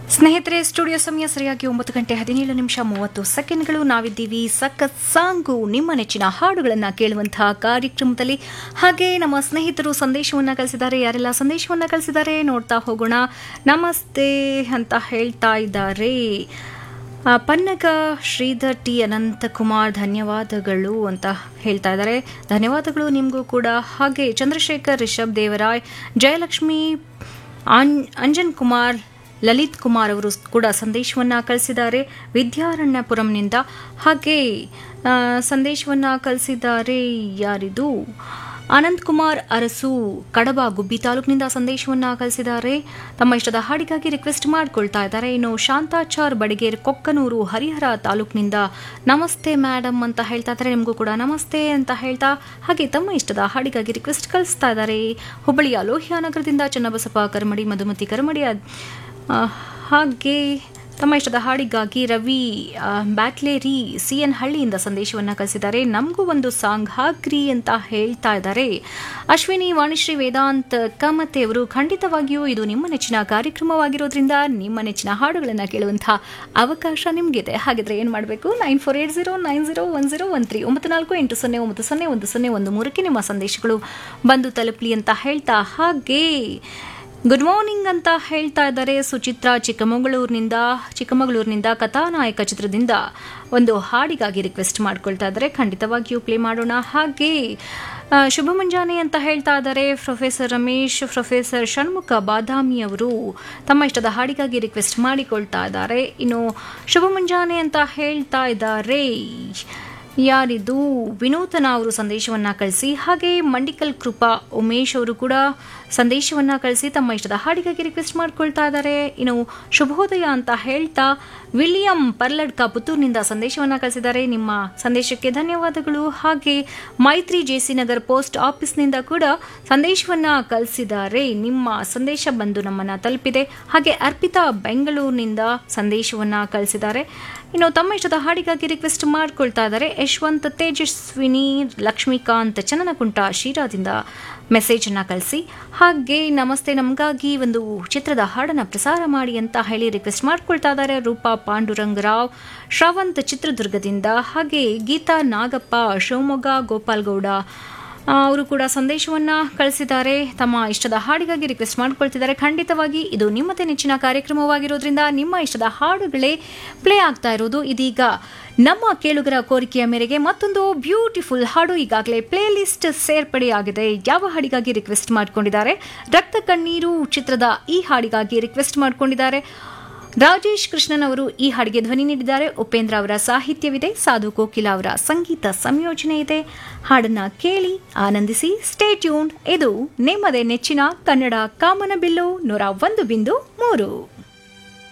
ಸ್ನೇಹಿತರೆ ಸ್ಟುಡಿಯೋ ಸಮಯ ಸರಿಯಾಗಿ ಒಂಬತ್ತು ಗಂಟೆ ಹದಿನೇಳು ನಿಮಿಷ ಮೂವತ್ತು ಸೆಕೆಂಡ್ಗಳು ನಾವಿದ್ದೀವಿ ಸಖತ್ ಸಾಂಗು ನಿಮ್ಮ ನೆಚ್ಚಿನ ಹಾಡುಗಳನ್ನು ಕೇಳುವಂತಹ ಕಾರ್ಯಕ್ರಮದಲ್ಲಿ ಹಾಗೆ ನಮ್ಮ ಸ್ನೇಹಿತರು ಸಂದೇಶವನ್ನು ಕಳಿಸಿದ್ದಾರೆ ಯಾರೆಲ್ಲ ಸಂದೇಶವನ್ನು ಕಳಿಸಿದ್ದಾರೆ ನೋಡ್ತಾ ಹೋಗೋಣ ನಮಸ್ತೆ ಅಂತ ಹೇಳ್ತಾ ಇದ್ದಾರೆ ಆ, ಪನ್ನಗ ಶ್ರೀಧರ್ ಟಿ ಅನಂತಕುಮಾರ್ ಧನ್ಯವಾದಗಳು ಅಂತ ಹೇಳ್ತಾ ಇದ್ದಾರೆ ಧನ್ಯವಾದಗಳು ನಿಮಗೂ ಕೂಡ ಹಾಗೆ ಚಂದ್ರಶೇಖರ್ ರಿಷಬ್ ದೇವರಾಯ್ ಜಯಲಕ್ಷ್ಮಿ ಆನ್- ಅಂಜನ್ ಕುಮಾರ್ ಲಲಿತ್ ಕುಮಾರ್ ಅವರು ಕೂಡ ಸಂದೇಶವನ್ನು ಕಳಿಸಿದ್ದಾರೆ ವಿದ್ಯಾರಣ್ಯಪುರಂನಿಂದ ಹಾಗೆ ಆ, ಸಂದೇಶವನ್ನು ಕಳಿಸಿದ್ದಾರೆ ಯಾರಿದು ಆನಂದ್ ಕುಮಾರ್ ಅರಸು ಕಡಬ ಗುಬ್ಬಿ ತಾಲೂಕಿನಿಂದ ಸಂದೇಶವನ್ನು ಕಳಿಸಿದ್ದಾರೆ ತಮ್ಮ ಇಷ್ಟದ ಹಾಡಿಗಾಗಿ ರಿಕ್ವೆಸ್ಟ್ ಮಾಡ್ಕೊಳ್ತಾ ಇದ್ದಾರೆ ಇನ್ನು ಶಾಂತಾಚಾರ್ ಬಡಿಗೇರ್ ಕೊಕ್ಕನೂರು ಹರಿಹರ ತಾಲೂಕಿನಿಂದ ನಮಸ್ತೆ ಮೇಡಮ್ ಅಂತ ಹೇಳ್ತಾ ಇದ್ದಾರೆ ನಿಮಗೂ ಕೂಡ ನಮಸ್ತೆ ಅಂತ ಹೇಳ್ತಾ ಹಾಗೆ ತಮ್ಮ ಇಷ್ಟದ ಹಾಡಿಗಾಗಿ ರಿಕ್ವೆಸ್ಟ್ ಕಳಿಸ್ತಾ ಇದ್ದಾರೆ ಹುಬ್ಬಳ್ಳಿಯ ಲೋಹಿಯಾ ನಗರದಿಂದ ಚನ್ನಬಸಪ್ಪ ಕರ್ಮಡಿ ಮಧುಮತಿ ಕರ್ಮಡಿ ಅದ್- ಆ, ಹಾಗೆ ತಮ್ಮ ಇಷ್ಟದ ಹಾಡಿಗಾಗಿ ರವಿ ಆ, ಬ್ಯಾಟ್ಲೇರಿ ಸಿ ಎನ್ ಹಳ್ಳಿಯಿಂದ ಸಂದೇಶವನ್ನು ಕಳಿಸಿದ್ದಾರೆ ನಮಗೂ ಒಂದು ಸಾಂಗ್ ಹಾಕ್ರಿ ಅಂತ ಹೇಳ್ತಾ ಇದ್ದಾರೆ ಅಶ್ವಿನಿ ವಾಣಿಶ್ರೀ ವೇದಾಂತ್ ಕಮತೆ ಅವರು ಖಂಡಿತವಾಗಿಯೂ ಇದು ನಿಮ್ಮ ನೆಚ್ಚಿನ ಕಾರ್ಯಕ್ರಮವಾಗಿರೋದ್ರಿಂದ ನಿಮ್ಮ ನೆಚ್ಚಿನ ಹಾಡುಗಳನ್ನು ಕೇಳುವಂತಹ ಅವಕಾಶ ನಿಮಗಿದೆ ಹಾಗಿದ್ರೆ ಏನು ಮಾಡಬೇಕು nine four eight zero nine zero one zero one three ಒಂಬತ್ತು ನಾಲ್ಕು ಎಂಟು ಸೊನ್ನೆ ಒಂಬತ್ತು ಸೊನ್ನೆ ಒಂದು ಸೊನ್ನೆ ಒಂದು ಮೂರಕ್ಕೆ ನಿಮ್ಮ ಸಂದೇಶಗಳು ಬಂದು ತಲುಪಲಿ ಅಂತ ಹೇಳ್ತಾ ಹಾಗೆ ಗುಡ್ ಮಾರ್ನಿಂಗ್ ಅಂತ ಹೇಳ್ತಾ ಇದ್ದಾರೆ ಸುಚಿತ್ರಾ ಚಿಕ್ಕಮಗಳೂರಿನಿಂದ ಚಿಕ್ಕಮಗಳೂರಿನಿಂದ ಕಥಾನಾಯಕ ಚಿತ್ರದಿಂದ ಒಂದು ಹಾಡಿಗಾಗಿ ರಿಕ್ವೆಸ್ಟ್ ಮಾಡ್ಕೊಳ್ತಾ ಇದ್ದಾರೆ ಖಂಡಿತವಾಗಿಯೂ ಪ್ಲೇ ಮಾಡೋಣ ಹಾಗೆ ಆ, ಶುಭ ಮುಂಜಾನೆ ಅಂತ ಹೇಳ್ತಾ ಇದ್ದಾರೆ ಪ್ರೊಫೆಸರ್ ರಮೇಶ್ ಪ್ರೊಫೆಸರ್ ಷಣ್ಮುಖ ಬಾದಾಮಿ ಅವರು ತಮ್ಮ ಇಷ್ಟದ ಹಾಡಿಗಾಗಿ ರಿಕ್ವೆಸ್ಟ್ ಮಾಡಿಕೊಳ್ತಾ ಇದ್ದಾರೆ ಇನ್ನು ಶುಭ ಮುಂಜಾನೆ ಅಂತ ಹೇಳ್ತಾ ಇದ್ದಾರೆ ಯಾರಿದು ವಿನೂತನ ಅವರು ಸಂದೇಶವನ್ನ ಕಳಿಸಿ ಹಾಗೆ ಮಂಡಿಕಲ್ ಕೃಪಾ ಉಮೇಶ್ ಅವರು ಕೂಡ ಸಂದೇಶವನ್ನ ಕಳಿಸಿ ತಮ್ಮ ಇಷ್ಟದ ಹಾಡಿಗಾಗಿ ರಿಕ್ವೆಸ್ಟ್ ಮಾಡ್ಕೊಳ್ತಾ ಇದ್ದಾರೆ ಇನ್ನು ಶುಭೋದಯ ಅಂತ ಹೇಳ್ತಾ ವಿಲಿಯಂ ಪರ್ಲಡ್ಕ ಪುತ್ತೂರಿನಿಂದ ಸಂದೇಶವನ್ನ ಕಳಿಸಿದ್ದಾರೆ ನಿಮ್ಮ ಸಂದೇಶಕ್ಕೆ ಧನ್ಯವಾದಗಳು ಹಾಗೆ ಮೈತ್ರಿ ಜೆಸಿ ನಗರ್ ಪೋಸ್ಟ್ ಆಫೀಸ್ನಿಂದ ಕೂಡ ಸಂದೇಶವನ್ನ ಕಳಿಸಿದ್ದಾರೆ ನಿಮ್ಮ ಸಂದೇಶ ಬಂದು ನಮ್ಮನ್ನ ತಲುಪಿದೆ ಹಾಗೆ ಅರ್ಪಿತಾ ಬೆಂಗಳೂರಿನಿಂದ ಸಂದೇಶವನ್ನ ಕಳಿಸಿದ್ದಾರೆ ಇನ್ನು ತಮ್ಮ ಇಷ್ಟದ ಹಾಡಿಗಾಗಿ ರಿಕ್ವೆಸ್ಟ್ ಮಾಡ್ಕೊಳ್ತಾ ಇದ್ದಾರೆ ಯಶವಂತ್ ತೇಜಸ್ವಿನಿ ಲಕ್ಷ್ಮೀಕಾಂತ್ ಚನ್ನನಕುಂಟ ಶಿರಾದಿಂದ ಮೆಸೇಜ್ ಅನ್ನ ಕಳಿಸಿ ಹಾಗೆ ನಮಸ್ತೆ ನಮಗಾಗಿ ಒಂದು ಚಿತ್ರದ ಹಾಡನ್ನ ಪ್ರಸಾರ ಮಾಡಿ ಅಂತ ಹೇಳಿ ರಿಕ್ವೆಸ್ಟ್ ಮಾಡ್ಕೊಳ್ತಾ ಇದ್ದಾರೆ ರೂಪಾ ಪಾಂಡುರಂಗ್ ರಾವ್ ಶ್ರವಂತ್ ಚಿತ್ರದುರ್ಗದಿಂದ ಹಾಗೆ ಗೀತಾ ನಾಗಪ್ಪ ಶಿವಮೊಗ್ಗ ಗೋಪಾಲ್ಗೌಡ ಆ, ಅವರು ಕೂಡ ಸಂದೇಶವನ್ನ ಕಳಿಸಿದ್ದಾರೆ ತಮ್ಮ ಇಷ್ಟದ ಹಾಡಿಗಾಗಿ ರಿಕ್ವೆಸ್ಟ್ ಮಾಡ್ಕೊಳ್ತಿದ್ದಾರೆ ಖಂಡಿತವಾಗಿ ಇದು ನಿಮ್ಮದೇ ನೆಚ್ಚಿನ ಕಾರ್ಯಕ್ರಮವಾಗಿರೋದ್ರಿಂದ ನಿಮ್ಮ ಇಷ್ಟದ ಹಾಡುಗಳೇ ಪ್ಲೇ ಆಗ್ತಾ ಇರೋದು ಇದೀಗ ನಮ್ಮ ಕೇಳುಗರ ಕೋರಿಕೆಯ ಮೇರೆಗೆ ಮತ್ತೊಂದು ಬ್ಯೂಟಿಫುಲ್ ಹಾಡು ಈಗಾಗಲೇ ಪ್ಲೇ ಲಿಸ್ಟ್ ಸೇರ್ಪಡೆಯಾಗಿದೆ ಯಾವ ಹಾಡಿಗಾಗಿ ರಿಕ್ವೆಸ್ಟ್ ಮಾಡ್ಕೊಂಡಿದ್ದಾರೆ ರಕ್ತ ಕಣ್ಣೀರು ಚಿತ್ರದ ಈ ಹಾಡಿಗಾಗಿ ರಿಕ್ವೆಸ್ಟ್ ಮಾಡ್ಕೊಂಡಿದ್ದಾರೆ ರಾಜೇಶ್ ಕೃಷ್ಣನ್ ಅವರು ಈ ಹಾಡಿಗೆ ಧ್ವನಿ ನೀಡಿದ್ದಾರೆ ಉಪೇಂದ್ರ ಅವರ ಸಾಹಿತ್ಯವಿದೆ ಸಾಧು ಕೋಕಿಲ ಅವರ ಸಂಗೀತ ಸಂಯೋಜನೆ ಇದೆ ಹಾಡನ್ನ ಕೇಳಿ ಆನಂದಿಸಿ ಸ್ಟೇ ಟ್ಯೂನ್ ಇದು ನಿಮ್ಮದೇ ನೆಚ್ಚಿನ ಕನ್ನಡ ಕಾಮನಬಿಲ್ಲು ನೂರ ಒಂದು ಬಿಂದು ಮೂರು